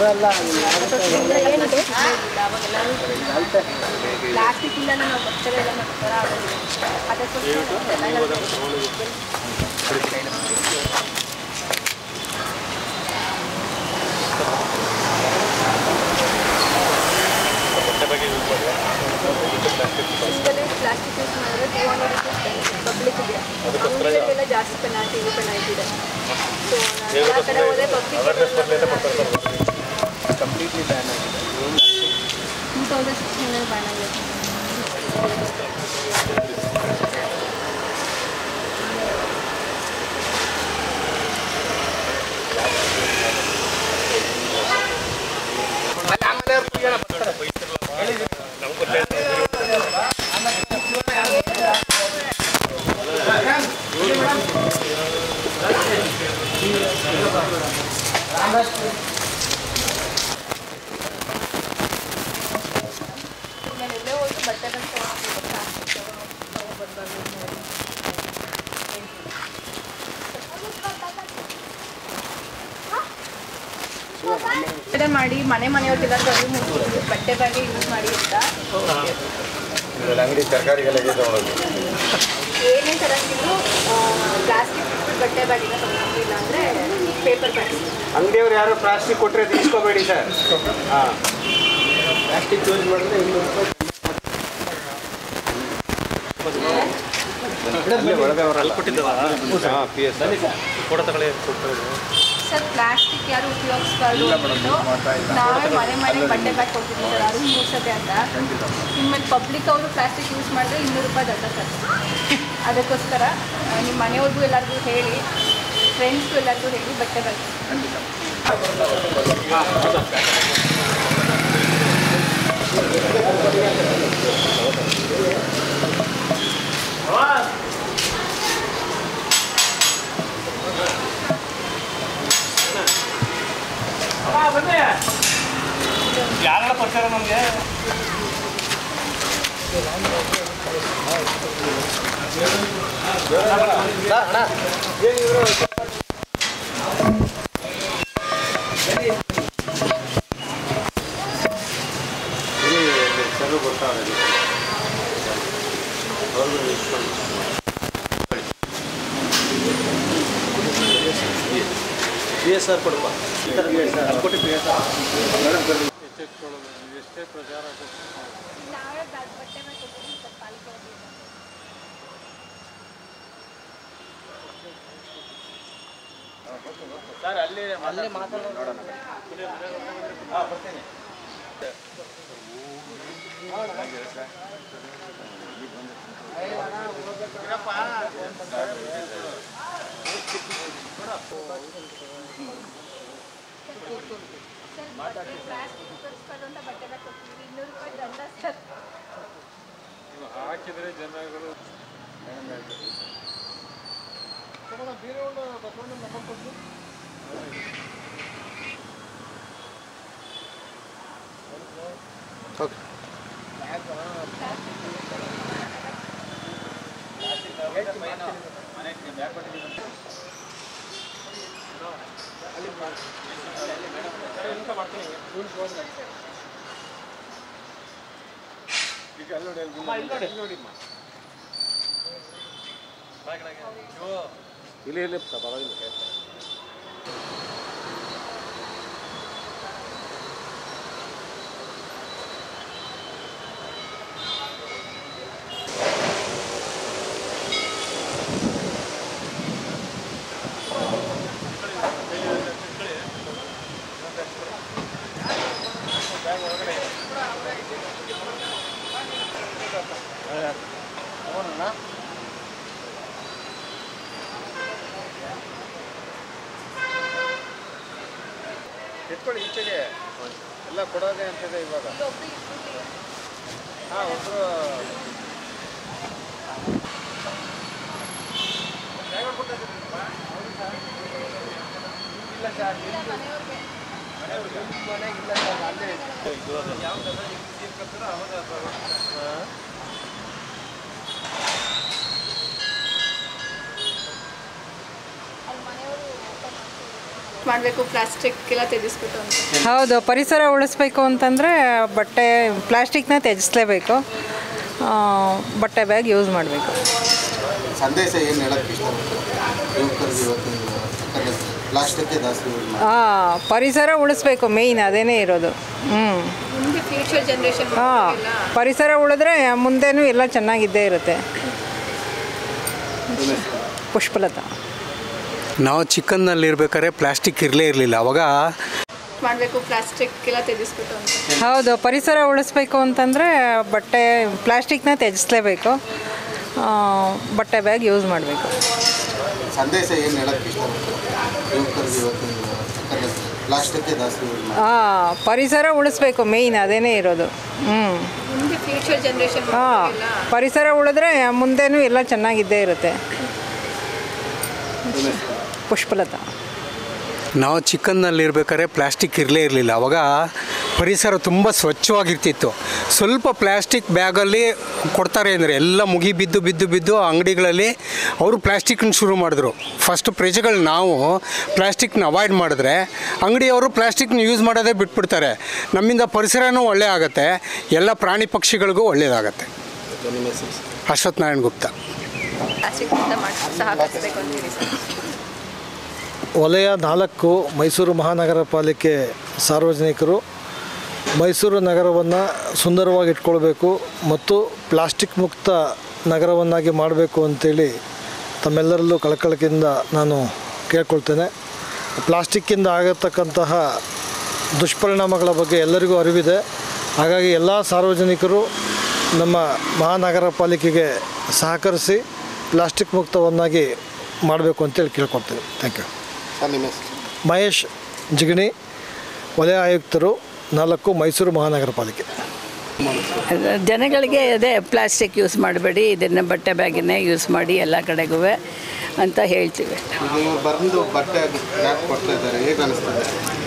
Plastic ಇಂದ ನಾವು ಬರ್ತೇವೆ ಎಲ್ಲ ಮಾಡ್ತಾರ ಅದಕ್ಕೋಸ್ಕರ ಎಲ್ಲ ಸಿಂಗಲ್ ಪ್ಲಾಸ್ಟಿಕ್ ಯೂಸ್ ಮಾಡಿದ್ರೆ ಟೂ ಹಂಡ್ರೆಡ್ ರುಪೀಸ್ ಪಬ್ಲಿಕ್ಗೆ ಅಂಗಡಿಗಳಿಗೆಲ್ಲ ಜಾಸ್ತಿ ಪೆನಾಲ್ಟಿ ಇದು ಪೆನಾಲ್ಟಿ ಇದೆ ಸೊ ಆ ಕಡೆ ಹೋದರೆ ಪಬ್ಲಿಕ್ ಕಂಪ್ಲೀಟ್ಲಿ ಬ್ಯಾನ್ ಆಗಿದೆ ಟೂ ತೌಸಂಡ್ ಸಿಕ್ಸ್ಟೀನಲ್ಲಿ ಬ್ಯಾನ್ ಆಗಿದೆ ನಾನು ಎಲ್ಲೇ ಹೋದ್ರು ಬಟ್ಟೆ ಬಂದು ಮಾಡಿ ಮನೆ ಮನೆಯವ್ರಿಗೆಲ್ಲ ಬಟ್ಟೆ ಬ್ಯಾಗೆ ಯೂಸ್ ಮಾಡಿ ಅಂತ ಅಂಗಡಿ ತರಕಾರಿಗೆಲ್ಲ ಇದೆ ತಗೊಳ್ಳೋದು ಏನೇ ತರಂಗಿದ್ರು ಪ್ಲಾಸ್ಟಿಕ್ ಬಟ್ಟೆ ಬ್ಯಾಗಿನ ತಗೊಂಡಿಲ್ಲ ಅಂದರೆ ಪೇಪರ್ ಬ್ಯಾಗ್ ಅಂಗಡಿಯವ್ರು ಯಾರು ಪ್ಲಾಸ್ಟಿಕ್ ಕೊಟ್ಟರೆ తీసుకోಬೇಡಿ ಸರ್ ಹಾಂ ಪ್ಲಾಸ್ಟಿಕ್ ಯೂಸ್ ಮಾಡಿದ್ರೆ ಇನ್ನೂರು ರೂಪಾಯಿ ಒಳಗವರಲ್ಲ ಹಾಂ ಪಿ ಎಸ್ ಸರ್ ಪ್ಲಾಸ್ಟಿಕ್ ಯಾರು ಉಪಯೋಗಿಸ್ಬಾರ್ದು ಅಂದ್ಬಿಟ್ಟು ನಾವೇ ಮನೆ ಮನೆಗೆ ಬಟ್ಟೆ ಬ್ಯಾಗ್ ಕೊಡ್ತೀವಿ ಸರ್ ಅದು ಮೂರ್ಸತೆ ಅಂತ ಇನ್ಮೇಲೆ ಪಬ್ಲಿಕ್ ಅವರು ಪ್ಲಾಸ್ಟಿಕ್ ಯೂಸ್ ಮಾಡಿದ್ರೆ ಇನ್ನೂರು ರೂಪಾಯಿ ದಂಡ ಸರ್ ಅದಕ್ಕೋಸ್ಕರ ಆ, ನಿಮ್ಮ ಮನೆಯವ್ರಿಗೂ ಎಲ್ಲರಿಗೂ ಹೇಳಿ ಫ್ರೆಂಡ್ಸ್ಗೂ ಎಲ್ಲರಿಗೂ ಹೇಳಿ ಬಟ್ಟೆ ಬ್ಯಾಗ್ ಯಾರೆಲ್ಲ ಪರಿಚಯ ನಮಗೆ ಸರ್ವ್ ಬರ್ತಾವ್ರೆ ಅವ್ರಿಗೂ ಇಸ್ಕೊಂಡು ಪಿ ಎಸ್ ಆರ್ ಕೊಡಪ್ಪ ಕೊಟ್ಟು ಪಿ ಎಸ್ ಆರ್ ಎಷ್ಟೇ ಪ್ರಚಾರ ನಾವೇ ಬಟ್ಟೆ ಬ್ಯಾಗ್ ಕೊಡ್ತೀವಿ ಸರ್ ಪಾಲಿಕೆ ಸರ್ ಅಲ್ಲಿ ಅಲ್ಲೇ ಮಾತಾಡೋಣ ಹಾಂ ಬರ್ತೀನಿ ಸರ್ ಬಟ್ಟೆ ಪ್ಲಾಸ್ಟಿಕ್ ಉಪಯೋಗಿಸ್ಬಾರ್ದು ಅಂತ ಬಟ್ಟೆ ಬ್ಯಾಗ್ ಕೊಡ್ತೀವಿ ಇನ್ನೂರು ರೂಪಾಯಿ ದಂಡ ಸರ್ ಹಾಕಿದರೆ ಜನಗಳು ಓಕೆ ಈಗ ಅಲ್ಲಿ ನೋಡಿ ಅಲ್ಲಿ ನೋಡಿ ನೋಡಿಮ್ಮ ಇಲ್ಲಿ ಇಲ್ಲಿ ಪರವಾಗಿಲ್ಲ ಎತ್ಕೊಳ್ಳಿ ಈಚೆಗೆ ಎಲ್ಲ ಕೊಡೋದೇ ಅಂತಿದೆ ಇವಾಗ ಇಲ್ಲೊಬ್ರು ಇಬ್ರು ಹಾಂ ಒಬ್ಬರು ಇಲ್ಲ ಸರ್ ನಿಮ್ದು ಮನೆಯವ್ರಿಗೆ ಮನೆಯವ್ರಿಗೆ ನಿಮ್ಮ ಮನೆಗೆ ಇಲ್ಲ ಸರ್ ಅಲ್ಲೇ ಯಾವ್ದಲ್ಲ ಈಗ ಸೀಲ್ ಕಟ್ತಾರೋ ಅವಾಗ ಹಾಂ ಅಲ್ಲಿ ಮನೆಯವರು ಓಪನ್ ಮಾಡ್ತೀವಿ ಮಾಡಬೇಕು ಪ್ಲಾಸ್ಟಿಕ್ ಎಲ್ಲ ತ್ಯಜಿಸ್ಬಿಟ್ಟು ಅಂತ ಹೌದು ಪರಿಸರ ಉಳಿಸ್ಬೇಕು ಅಂತಂದರೆ ಬಟ್ಟೆ ಪ್ಲಾಸ್ಟಿಕ್ನ ತ್ಯಜಿಸ್ಲೇಬೇಕು ಆ, ಬಟ್ಟೆ ಬ್ಯಾಗ್ ಯೂಸ್ ಮಾಡಬೇಕು ಸಂದೇಶ ಏನು ಹೇಳಕ್ಕೆ ಇಷ್ಟಪಡ್ತಾರೆ ಯುವಕರಿಗೆ ಇವತ್ತಿನ ಯಾಕಂದರೆ ಪ್ಲಾಸ್ಟಿಕ್ಗೆ ಜಾಸ್ತಿ ಯೂಸ್ ಮಾಡಿ ಹಾಂ ಪರಿಸರ ಉಳಿಸ್ಬೇಕು ಮೇಯ್ನ್ ಅದೇನೇ ಇರೋದು ಹ್ಞೂ ಮುಂದೆ ಫ್ಯೂಚರ್ ಜನ್ರೇಷನ್ ಹಾಂ ಪರಿಸರ ಉಳಿದ್ರೆ ಮುಂದೆನೂ ಎಲ್ಲ ಚೆನ್ನಾಗಿದ್ದೇ ಇರುತ್ತೆ ಪುಷ್ಪಲತಾ ನಾವು ಚಿಕ್ಕನ್ನಲ್ಲಿರ್ಬೇಕಾದ್ರೆ ಪ್ಲಾಸ್ಟಿಕ್ ಇರಲೇ ಇರಲಿಲ್ಲ ಅವಾಗ ಮಾಡಬೇಕು ಪ್ಲಾಸ್ಟಿಕ್ ಎಲ್ಲ ತ್ಯಜಿಸ್ಬಿಟ್ಟು ಅಂತ ಹೌದು ಪರಿಸರ ಉಳಿಸ್ಬೇಕು ಅಂತಂದರೆ ಬಟ್ಟೆ ಪ್ಲಾಸ್ಟಿಕ್ನ ತ್ಯಜಿಸ್ಲೇಬೇಕು ಆ, ಬಟ್ಟೆ ಬ್ಯಾಗ್ ಯೂಸ್ ಮಾಡಬೇಕು ಸಂದೇಶ ಏನು ಹೇಳಕ್ಕೆ ಇಷ್ಟಪಡ್ತಾರೆ ಯುವಕರಿಗೆ ಇವತ್ತಿನ ಯಾಕಂದರೆ ಪ್ಲಾಸ್ಟಿಕ್ಗೆ ಜಾಸ್ತಿ ಯೂಸ್ ಮಾಡಿ ಹಾಂ ಪರಿಸರ ಉಳಿಸ್ಬೇಕು ಮೇಯ್ನ್ ಅದೇನೇ ಇರೋದು ಹ್ಞೂ ಮುಂದೆ ಫ್ಯೂಚರ್ ಜನ್ರೇಷನ್ ಹಾಂ ಪರಿಸರ ಉಳಿದ್ರೆ ಮುಂದೆನೂ ಎಲ್ಲ ಚೆನ್ನಾಗಿದ್ದೇ ಇರುತ್ತೆ ಪುಷ್ಪಲತಾ ನಾವು ಚಿಕ್ಕನ್ನಲ್ಲಿರ್ಬೇಕಾದ್ರೆ ಪ್ಲಾಸ್ಟಿಕ್ ಇರಲೇ ಇರಲಿಲ್ಲ ಅವಾಗ ಪರಿಸರ ತುಂಬ ಸ್ವಚ್ಛವಾಗಿರ್ತಿತ್ತು ಸ್ವಲ್ಪ ಪ್ಲಾಸ್ಟಿಕ್ ಬ್ಯಾಗಲ್ಲಿ ಕೊಡ್ತಾರೆ ಅಂದರೆ ಎಲ್ಲ ಮುಗಿ ಬಿದ್ದು ಬಿದ್ದು ಬಿದ್ದು ಅಂಗಡಿಗಳಲ್ಲಿ ಅವರು ಪ್ಲಾಸ್ಟಿಕ್ನ ಶುರು ಮಾಡಿದ್ರು ಫಸ್ಟ್ ಪ್ರಜೆಗಳು ನಾವು ಪ್ಲಾಸ್ಟಿಕ್ನ ಅವಾಯ್ಡ್ ಮಾಡಿದ್ರೆ ಅಂಗಡಿಯವರು ಪ್ಲಾಸ್ಟಿಕ್ನ ಯೂಸ್ ಮಾಡೋದೇ ಬಿಟ್ಬಿಡ್ತಾರೆ ನಮ್ಮಿಂದ ಪರಿಸರನೂ ಒಳ್ಳೆ ಆಗುತ್ತೆ ಎಲ್ಲ ಪ್ರಾಣಿ ಪಕ್ಷಿಗಳಿಗೂ ಒಳ್ಳೆಯದಾಗತ್ತೆ ಅಶ್ವಥ್ ನಾರಾಯಣ್ ಗುಪ್ತಾ ಪ್ಲಾಸ್ಟಿಕ್ ಮುಕ್ತ ಮಾಡಿ ಸಹಕರಿಸಬೇಕು ಅಂತೀರಿ ಸರ್ ವಲಯ ನಾಲ್ಕು ಮೈಸೂರು ಮಹಾನಗರ ಪಾಲಿಕೆ ಸಾರ್ವಜನಿಕರು ಮೈಸೂರು ನಗರವನ್ನು ಸುಂದರವಾಗಿ ಇಟ್ಕೊಳ್ಬೇಕು ಮತ್ತು ಪ್ಲಾಸ್ಟಿಕ್ ಮುಕ್ತ ನಗರವನ್ನಾಗಿ ಮಾಡಬೇಕು ಅಂತೇಳಿ ತಮ್ಮೆಲ್ಲರಲ್ಲೂ ಕಳಕಳಿಕೆಯಿಂದ ನಾನು ಕೇಳ್ಕೊಳ್ತೇನೆ ಪ್ಲಾಸ್ಟಿಕ್ಕಿಂದ ಆಗತಕ್ಕಂತಹ ದುಷ್ಪರಿಣಾಮಗಳ ಬಗ್ಗೆ ಎಲ್ಲರಿಗೂ ಅರಿವಿದೆ ಹಾಗಾಗಿ ಎಲ್ಲ ಸಾರ್ವಜನಿಕರು ನಮ್ಮ ಮಹಾನಗರ ಪಾಲಿಕೆಗೆ ಸಹಕರಿಸಿ ಪ್ಲಾಸ್ಟಿಕ್ ಮುಕ್ತವನ್ನಾಗಿ ಮಾಡಬೇಕು ಅಂತೇಳಿ ಕೇಳ್ಕೊಳ್ತೇನೆ ಥ್ಯಾಂಕ್ ಯು ಸರ್ ನಿಮ್ಮ ಹೆಸರು ಮಹೇಶ್ ಜಿಗಣಿ ವಲಯ ಆಯುಕ್ತರು ನಾಲ್ಕು ಮೈಸೂರು ಮಹಾನಗರ ಪಾಲಿಕೆ ಜನಗಳಿಗೆ ಅದೇ ಪ್ಲಾಸ್ಟಿಕ್ ಯೂಸ್ ಮಾಡಬೇಡಿ ಇದನ್ನು ಬಟ್ಟೆ ಬ್ಯಾಗನ್ನೇ ಯೂಸ್ ಮಾಡಿ ಎಲ್ಲ ಕಡೆಗೂ ಅಂತ ಹೇಳ್ತೀವಿ ನೀವು ಬಂದು ಬಟ್ಟೆ ಬ್ಯಾಗ್ ಕೊಡ್ತಾ ಇದ್ದಾರೆ ಹೇಗೆ ಅನಿಸ್ತದೆ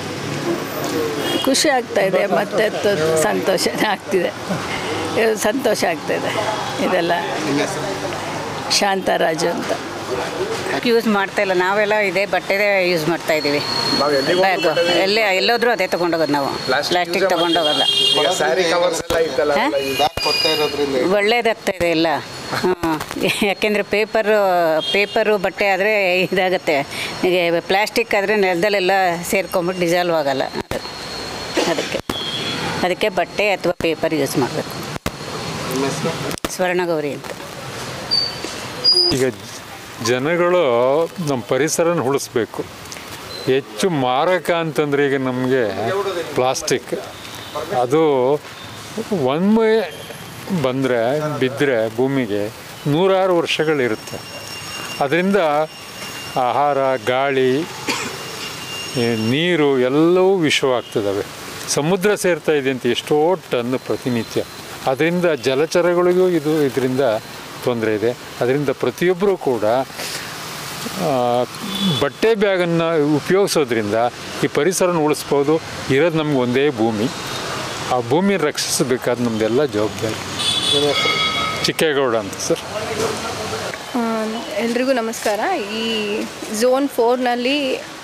ಖುಷಿ ಆಗ್ತಾ ಇದೆ ಮತ್ತೆ ತ- ಸಂತೋಷನೇ ಆಗ್ತಿದೆ ಇದು ಸಂತೋಷ ಆಗ್ತಾಯಿದೆ ಇದೆಲ್ಲ ನಿಮ್ಮ ಹೆಸರು ಶಾಂತರಾಜು ಅಂತ ಯೂಸ್ ಮಾಡ್ತಾ ಇಲ್ಲ ನಾವೆಲ್ಲ ಇದೇ ಬಟ್ಟೆದೇ ಯೂಸ್ ಮಾಡ್ತಾ ಇದ್ದೀವಿ ಬ್ಯಾಗು ಎಲ್ಲೇ ಎಲ್ಲೋದ್ರೂ ಅದೇ ತೊಗೊಂಡೋಗೋದು ನಾವು ಪ್ಲಾಸ್ಟಿಕ್ ತೊಗೊಂಡೋಗಲ್ಲ ಸ್ಯಾರಿ ಕವರ್ಸ್ ಎಲ್ಲ ಇತ್ತಲ್ಲ ಹಾ? ಬ್ಯಾಗ್ ಕೊಡ್ತಾ ಇರೋದ್ರಿಂದ ಒಳ್ಳೇದಾಗ್ತಾ ಇದೆ ಎಲ್ಲ ಹಾಂ ಯಾಕೆಂದರೆ ಪೇಪರು ಪೇಪರು ಬಟ್ಟೆ ಆದರೆ ಇದಾಗುತ್ತೆ ಈಗ ಪ್ಲಾಸ್ಟಿಕ್ ಆದರೆ ನೆಲದಲ್ಲೆಲ್ಲ ಸೇರ್ಕೊಂಬಿಟ್ಟು ಡಿಸಾಲ್ವ್ ಆಗಲ್ಲ ಅದು ಅದಕ್ಕೆ ಅದಕ್ಕೆ ಬಟ್ಟೆ ಅಥವಾ ಪೇಪರ್ ಯೂಸ್ ಮಾಡಬೇಕು ನಿಮ್ಮ ಹೆಸರು ಸ್ವರ್ಣಗೌರಿ ಅಂತ ಈಗ ಜನಗಳು ನಮ್ಮ ಪರಿಸರನ ಉಳಿಸ್ಬೇಕು ಹೆಚ್ಚು ಮಾರಕ ಅಂತಂದರೆ ಈಗ ನಮಗೆ ಪ್ಲಾಸ್ಟಿಕ್ ಅದು ಒಮ್ಮೆ ಬಂದರೆ ಬಿದ್ದರೆ ಭೂಮಿಗೆ ನೂರಾರು ವರ್ಷಗಳಿರುತ್ತೆ ಅದರಿಂದ ಆಹಾರ ಗಾಳಿ ಈ ನೀರು ಎಲ್ಲವೂ ವಿಷವಾಗ್ತದವೆ ಸಮುದ್ರ ಸೇರ್ತಾ ಇದೆ ಅಂತ ಎಷ್ಟೋ ಟನ್ ಪ್ರತಿನಿತ್ಯ ಅದರಿಂದ ಜಲಚರಗಳಿಗೂ ಇದು ಇದರಿಂದ ತೊಂದರೆ ಇದೆ ಅದರಿಂದ ಪ್ರತಿಯೊಬ್ಬರೂ ಕೂಡ ಆ, ಬಟ್ಟೆ ಬ್ಯಾಗನ್ನು ಉಪಯೋಗಿಸೋದ್ರಿಂದ ಈ ಪರಿಸರನ ಉಳಿಸ್ಬೋದು ಇರೋದು ನಮ್ಗೆ ಒಂದೇ ಭೂಮಿ ಆ ಭೂಮಿನ ರಕ್ಷಿಸಬೇಕಾದ ನಮ್ಮದೆಲ್ಲ ಜವಾಬ್ದಾರಿ ಚಿಕ್ಕೇಗೌಡ ಅಂತ ಸರ್ ಎಲ್ರಿಗೂ ನಮಸ್ಕಾರ ಈ ಝೋನ್ ಫೋರ್ನಲ್ಲಿ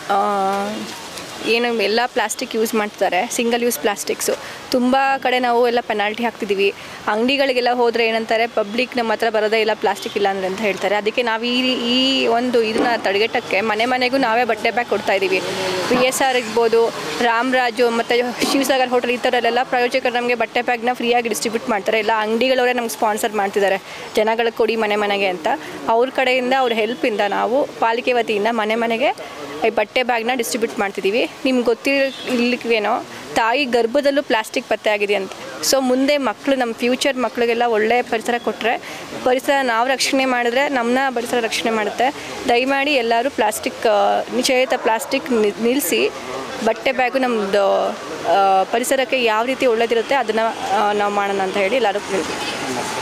ಏನು ಎಲ್ಲ ಪ್ಲಾಸ್ಟಿಕ್ ಯೂಸ್ ಮಾಡ್ತಾರೆ ಸಿಂಗಲ್ ಯೂಸ್ ಪ್ಲಾಸ್ಟಿಕ್ಸು ತುಂಬ ಕಡೆ ನಾವು ಎಲ್ಲ ಪೆನಾಲ್ಟಿ ಹಾಕ್ತಿದ್ದೀವಿ ಅಂಗಡಿಗಳಿಗೆಲ್ಲ ಹೋದರೆ ಏನಂತಾರೆ ಪಬ್ಲಿಕ್ ನಮ್ಮ ಹತ್ರ ಬರೋದೇ ಇಲ್ಲ ಪ್ಲಾಸ್ಟಿಕ್ ಇಲ್ಲ ಅಂದ್ರೆ ಅಂತ ಹೇಳ್ತಾರೆ ಅದಕ್ಕೆ ನಾವು ಈ ಈ ಒಂದು ಇದನ್ನ ತಡೆಗಟ್ಟಕ್ಕೆ ಮನೆ ಮನೆಗೂ ನಾವೇ ಬಟ್ಟೆ ಬ್ಯಾಗ್ ಕೊಡ್ತಾ ಇದ್ದೀವಿ ಪಿ ಎಸ್ ಆರ್ ಇರ್ಬೋದು ರಾಮರಾಜು ಮತ್ತು ಶಿವಸಾಗರ್ ಹೋಟೆಲ್ ಈ ಥರಲ್ಲೆಲ್ಲ ಪ್ರಾಯೋಜಕರು ನಮಗೆ ಬಟ್ಟೆ ಬ್ಯಾಗ್ನ ಫ್ರೀಯಾಗಿ ಡಿಸ್ಟ್ರಿಬ್ಯೂಟ್ ಮಾಡ್ತಾರೆ ಎಲ್ಲ ಅಂಗಡಿಗಳವರೇ ನಮ್ಗೆ ಸ್ಪಾನ್ಸರ್ ಮಾಡ್ತಿದ್ದಾರೆ ಜನಗಳಿಗೆ ಕೊಡಿ ಮನೆ ಮನೆಗೆ ಅಂತ ಅವ್ರ ಕಡೆಯಿಂದ ಅವ್ರ ಹೆಲ್ಪಿಂದ ನಾವು ಪಾಲಿಕೆ ವತಿಯಿಂದ ಮನೆ ಮನೆಗೆ ಈ ಬಟ್ಟೆ ಬ್ಯಾಗ್ನ ಡಿಸ್ಟ್ರಿಬ್ಯೂಟ್ ಮಾಡ್ತಿದ್ದೀವಿ ನಿಮ್ಗೆ ಗೊತ್ತಿರಲಿಕ್ವೇನೋ ತಾಯಿ ಗರ್ಭದಲ್ಲೂ ಪ್ಲಾಸ್ಟಿಕ್ ಪತ್ತೆ ಆಗಿದೆ ಅಂತ ಸೊ ಮುಂದೆ ಮಕ್ಕಳು ನಮ್ಮ ಫ್ಯೂಚರ್ ಮಕ್ಕಳಿಗೆಲ್ಲ ಒಳ್ಳೆ ಪರಿಸರ ಕೊಟ್ಟರೆ ಪರಿಸರ ನಾವು ರಕ್ಷಣೆ ಮಾಡಿದ್ರೆ ನಮ್ಮನ್ನ ಪರಿಸರ ರಕ್ಷಣೆ ಮಾಡುತ್ತೆ ದಯಮಾಡಿ ಎಲ್ಲರೂ ಪ್ಲಾಸ್ಟಿಕ್ ನಿಷೇಧಿತ ಪ್ಲಾಸ್ಟಿಕ್ ನಿಲ್ಲಿಸಿ ಬಟ್ಟೆ ಬ್ಯಾಗು ನಮ್ಮದು ಪರಿಸರಕ್ಕೆ ಯಾವ ರೀತಿ ಒಳ್ಳೇದಿರುತ್ತೆ ಅದನ್ನು ನಾವು ಮಾಡೋಣ ಅಂತ ಹೇಳಿ ಎಲ್ಲರೂ ಹೇಳ್ತೀವಿ